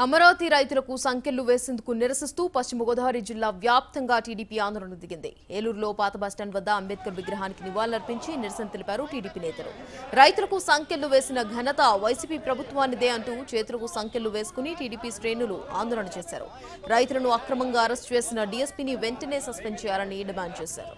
అమరావతి రైతులకు సంకెళ్లు వేసేందుకు నిరసిస్తూ పశ్చిమ గోదావరి జిల్లా వ్యాప్తంగా టీడీపీ ఆందోళన దిగింది ఏలూరులో పాత బస్టాండ్ వద్ద అంబేద్కర్ విగ్రహానికి నివాళులర్పించి నిరసన తెలిపారు టీడీపీ నేతలు రైతులకు సంకెళ్లు వేసిన ఘనత వైసీపీ ప్రభుత్వానిదే అంటూ చేతులకు సంకెళ్లు వేసుకుని టీడీపీ శ్రేణులు ఆందోళన చేశారు రైతులను అక్రమంగా అరెస్ట్ చేసిన డీఎస్పీని వెంటనే సస్పెండ్ చేయాలని డిమాండ్ చేశారు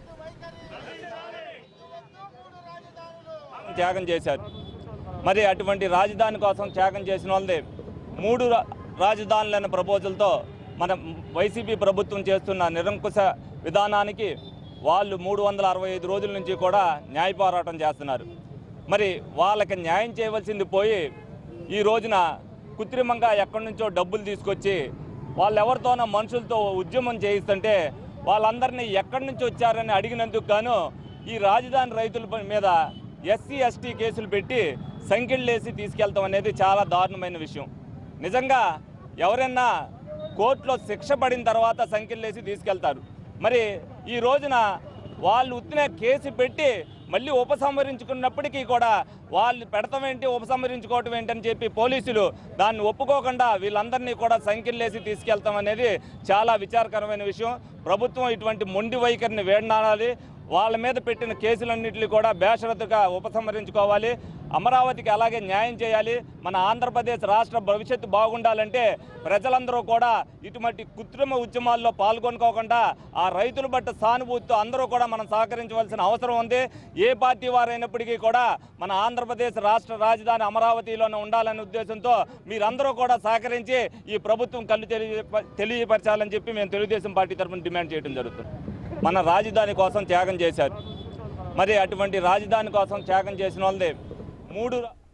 త్యాగం చేశారు మరి అటువంటి రాజధాని కోసం త్యాగం చేసిన వాళ్ళది మూడు రా- రాజధానులైన ప్రపోజల్తో మన వైసీపీ ప్రభుత్వం చేస్తున్న నిరంకుశ విధానానికి వాళ్ళు మూడు వందల అరవై ఐదు రోజుల నుంచి కూడా న్యాయ పోరాటం చేస్తున్నారు మరి వాళ్ళకి న్యాయం చేయవలసింది పోయి ఈ రోజున కృత్రిమంగా ఎక్కడి నుంచో డబ్బులు తీసుకొచ్చి వాళ్ళు ఎవరితోనో మనుషులతో ఉద్యమం చేయిస్తుంటే వాళ్ళందరినీ ఎక్కడి నుంచి వచ్చారని అడిగినందుకు గాను ఈ రాజధాని రైతుల ప- మీద ఎస్సీ ఎస్టీ కేసులు పెట్టి సంఖ్యలేసి తీసుకెళ్తాం అనేది చాలా దారుణమైన విషయం నిజంగా ఎవరైనా కోర్టులో శిక్ష పడిన తర్వాత సంఖ్యలేసి తీసుకెళ్తారు మరి ఈ రోజున వాళ్ళు ఉత్తిన కేసు పెట్టి మళ్ళీ ఉపసంహరించుకున్నప్పటికీ కూడా వాళ్ళు పెడతాం ఏంటి ఉపసంహరించుకోవటం ఏంటని చెప్పి పోలీసులు దాన్ని ఒప్పుకోకుండా వీళ్ళందరినీ కూడా సంఖ్యలేసి తీసుకెళ్తాం అనేది చాలా విచారకరమైన విషయం ప్రభుత్వం ఇటువంటి మొండి వైఖరిని వేడనాడాలి వాళ్ళ మీద పెట్టిన కేసులన్నింటినీ కూడా బేషరతుగా ఉపసంహరించుకోవాలి అమరావతికి అలాగే న్యాయం చేయాలి మన ఆంధ్రప్రదేశ్ రాష్ట్ర భవిష్యత్తు బాగుండాలంటే ప్రజలందరూ కూడా ఇటువంటి కృత్రిమ ఉద్యమాల్లో పాల్గొనుకోకుండా ఆ రైతుల బట్ట సానుభూతితో అందరూ కూడా మనం సహకరించవలసిన అవసరం ఉంది ఏ పార్టీ వారైనప్పటికీ కూడా మన ఆంధ్రప్రదేశ్ రాష్ట్ర రాజధాని అమరావతిలోనే ఉండాలనే ఉద్దేశంతో మీరందరూ కూడా సహకరించి ఈ ప్రభుత్వం కళ్ళు తెలియ తెలియపరచాలని చెప్పి మేము తెలుగుదేశం పార్టీ తరఫున డిమాండ్ చేయడం జరుగుతుంది మన రాజధాని కోసం త్యాగం చేశారు మరి అటువంటి రాజధాని కోసం త్యాగం చేసిన వాళ్ళది మూడు రా-